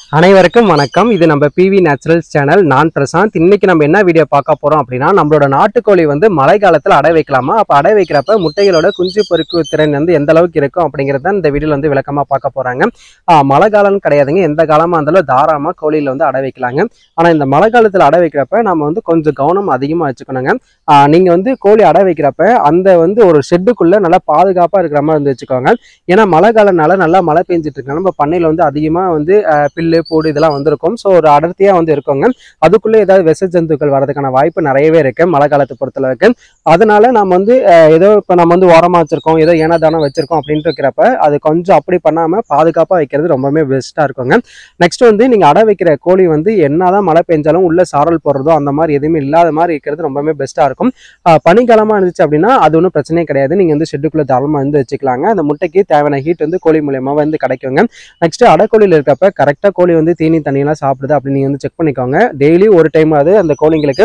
அனைவருக்கும் வணக்கம் இது நம்ம பிவி நேச்சுரல்ஸ் சேனல் நான் பிரசாந்த் இன்னைக்கு நம்ம என்ன வீடியோ பார்க்க போறோம் அப்படின்னா நம்மளோட நாட்டுக்கோழி வந்து மழை காலத்துல அடை வைக்கலாமா அப்ப அடை வைக்கிறப்ப முட்டைகளோட குஞ்சு பொறுக்கு திறன் வந்து எந்த அளவுக்கு இருக்கும் அப்படிங்கறத இந்த வீடியோல வந்து விளக்கமா பார்க்க போறாங்க ஆஹ் மழை காலம்னு கிடையாதுங்க எந்த காலமா இருந்தாலும் தாராளமா கோழியில வந்து அடை வைக்கலாங்க ஆனா இந்த மழை காலத்துல அடை வைக்கிறப்ப நம்ம வந்து கொஞ்சம் கவனம் அதிகமா வச்சுக்கணுங்க ஆஹ் நீங்க வந்து கோழி அடை வைக்கிறப்ப அந்த வந்து ஒரு ஷெட்டுக்குள்ள நல்லா பாதுகாப்பா இருக்கிற மாதிரி வந்து வச்சுக்கோங்க ஏன்னா மழை காலம்னால நல்லா மழை பெஞ்சிட்டு இருக்கு நம்ம பண்ணையில வந்து அதிகமா வந்து ஆஹ் பில்லு பூடு இதெல்லாம் வந்திருக்கும் ஸோ ஒரு அடர்த்தியா வந்து இருக்குங்க அதுக்குள்ள ஏதாவது விஷ ஜந்துக்கள் வரதுக்கான வாய்ப்பு நிறையவே இருக்கு மழை காலத்தை பொறுத்தளவுக்கு அதனால நம்ம வந்து ஆஹ் ஏதோ இப்போ நம்ம வந்து ஓரமா வச்சிருக்கோம் ஏதோ ஏனா தானம் வச்சிருக்கோம் அப்படின்ட்டு இருக்கிறப்ப அது கொஞ்சம் அப்படி பண்ணாம பாதுகாப்பா வைக்கிறது ரொம்பவே பெஸ்ட்டா இருக்குங்க நெக்ஸ்ட் வந்து நீங்க அடை வைக்கிற கோழி வந்து என்னதான் மழை பெஞ்சாலும் உள்ள சாரல் போடுறதோ அந்த மாதிரி எதுவுமே இல்லாத மாதிரி இருக்கிறது ரொம்பவே பெஸ்ட்டா இருக்கும் ஆஹ் பனிக்காலமா இருந்துச்சு அப்படின்னா அது ஒன்றும் பிரச்சனையே கிடையாது நீங்க வந்து ஷெட்டுக்குள்ள தாராளமா வந்து வச்சுக்கலாங்க அந்த முட்டைக்கு தேவையான ஹீட் வந்து கோழி மூலியமா வந்து கிடைக்குங்க நெக்ஸ்ட் அடைக்கோழியில் இருக்கப்ப கரெக்டாக கோழி வந்து தீனி தண்ணியெல்லாம் சாப்பிடுது அப்படின்னு நீங்கள் வந்து செக் பண்ணிக்கோங்க டெய்லி ஒரு டைம் அது அந்த கோழிங்களுக்கு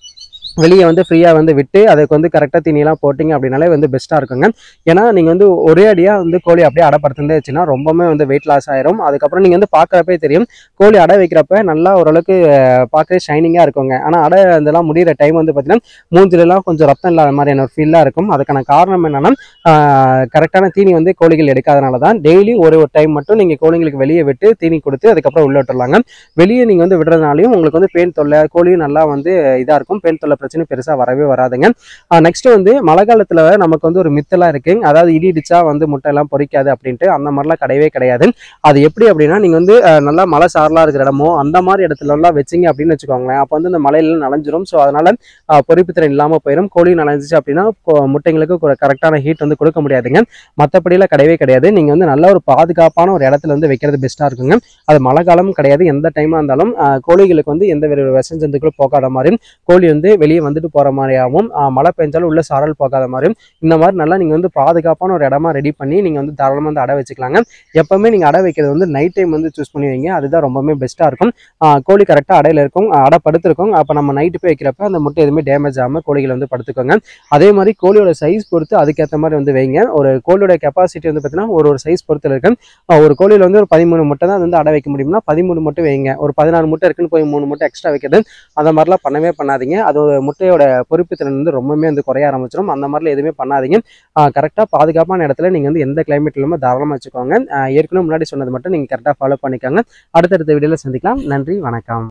வெளியே வந்து ஃப்ரீயாக வந்து விட்டு அதுக்கு வந்து கரெக்டாக தீனியெல்லாம் போட்டிங்க அப்படின்னாலே வந்து பெஸ்ட்டாக இருக்குங்க ஏன்னா நீங்கள் வந்து ஒரே அடியாக வந்து கோழி அப்படியே அடைப்படுத்துந்தே வச்சுன்னா ரொம்பவே வந்து வெயிட் லாஸ் ஆயிரும் அதுக்கப்புறம் நீங்கள் வந்து பார்க்குறப்பே தெரியும் கோழி அடை வைக்கிறப்ப நல்லா ஓரளவுக்கு பார்க்கவே ஷைனிங்காக இருக்குங்க ஆனால் அடை இதெல்லாம் முடிகிற டைம் வந்து பார்த்தீங்கன்னா மூஞ்சிலெல்லாம் கொஞ்சம் ரத்தம் இல்லாத மாதிரியான ஒரு ஃபீலாக இருக்கும் அதுக்கான காரணம் என்னன்னா கரெக்டான தீனி வந்து கோழிகள் எடுக்காதனால தான் டெய்லி ஒரு ஒரு டைம் மட்டும் நீங்கள் கோழிங்களுக்கு வெளியே விட்டு தீனி கொடுத்து அதுக்கப்புறம் உள்ள விட்டுறலாங்க வெளியே நீங்கள் வந்து விடுறதுனாலையும் உங்களுக்கு வந்து பேன் தொல்லை கோழியும் நல்லா வந்து இதாக இருக்கும் பேன் தொல்லை பிரச்சனை பெருசாக வரவே வராதுங்க நெக்ஸ்ட் வந்து மழை காலத்தில் நமக்கு வந்து ஒரு மித்தெல்லாம் இருக்கு அதாவது இடி இடிச்சா வந்து முட்டை எல்லாம் பொரிக்காது அப்படின்ட்டு அந்த மாதிரிலாம் கிடையவே கிடையாது அது எப்படி அப்படின்னா நீங்கள் வந்து அஹ், நல்லா மழை சாரலாக இருக்கிற இடமோ அந்த மாதிரி இடத்துல எல்லாம் வச்சிங்க அப்படின்னு வச்சுக்கோங்களேன் அப்போ வந்து இந்த மலையில நனைஞ்சிரும் ஸோ அதனால அஹ், பொரிப்பு திறன் இல்லாமல் போயிடும் கோழி நனைஞ்சிச்சு அப்படின்னா கொ- முட்டைங்களுக்கு கரெக்டான ஹீட் வந்து கொடுக்க முடியாதுங்க மற்றபடியெல்லாம் கிடையவே கிடையாது நீங்கள் வந்து நல்ல ஒரு பாதுகாப்பான ஒரு இடத்துல வந்து வைக்கிறது பெஸ்ட்டாக இருக்குங்க அது மழை காலமும் கிடையாது எந்த டைமாக இருந்தாலும் அஹ், கோழிகளுக்கு வந்து எந்த ஒரு விஷ ஜந்துக்களும் போகாத மாதிரியும் கோழி வந்து வெளியே வந்துட்டு போகிற மாதிரியாகவும் அஹ், மழை பெஞ்சாலும் உள்ள சாரல் போகாத மாதிரியும் இந்த மாதிரி நல்லா நீங்கள் வந்து பாதுகாப்பான ஒரு இடமா ரெடி பண்ணி நீங்கள் வந்து தாராளமாக வந்து அடை வச்சுக்கலாங்க எப்பவுமே நீங்கள் அடை வைக்கிறது வந்து நைட் டைம் வந்து சூஸ் பண்ணி வைங்க அதுதான் ரொம்பவே பெஸ்ட்டாக இருக்கும் அஹ், கோழி கரெக்டாக அடையில இருக்கும் அஹ், அடை படுத்திருக்கும் அப்போ நம்ம நைட்டு போய் வைக்கிறப்ப அந்த முட்டை எதுவுமே டேமேஜ் ஆகாமல் கோழிகள் வந்து படுத்துக்கோங்க அதே மாதிரி கோழியோட சைஸ் பொறுத்து அதுக்கேற்ற மாதிரி வந்து வைங்க ஒரு கோழியோட கெப்பாசிட்டி வந்து பார்த்தீங்கன்னா ஒரு ஒரு சைஸ் பொறுத்து இருக்கு அஹ், ஒரு கோழியில் வந்து ஒரு பதிமூணு முட்டை தான் அது வந்து அடை வைக்க முடியும்னா பதிமூணு முட்டை வைங்க ஒரு பதினாறு முட்டை இருக்குன்னு போய் மூணு முட்டை எக்ஸ்ட்ரா வைக்கிறது அந்த மாதிரிலாம் பண்ணவே பண்ணாதீங்க அது ஒரு முட்டையோட பொறுப்பு திறன் வந்து ரொம்பவே வந்து குறைய ஆரம்பிச்சிடும் அந்த மாதிரிலாம் எதுவுமே பண்ணாதீங்க கரெக்டாக பாதுகாப்பான இடத்துல நீங்கள் வந்து எந்த கிளைமேட் இல்லாமல் தாராளமாக வச்சுக்கோங்க அஹ் ஏற்கனவே முன்னாடி சொன்னது மட்டும் நீங்கள் கரெக்டாக ஃபாலோ பண்ணிக்கோங்க அடுத்தடுத்த வீடியோவில் சந்திக்கலாம் நன்றி வணக்கம்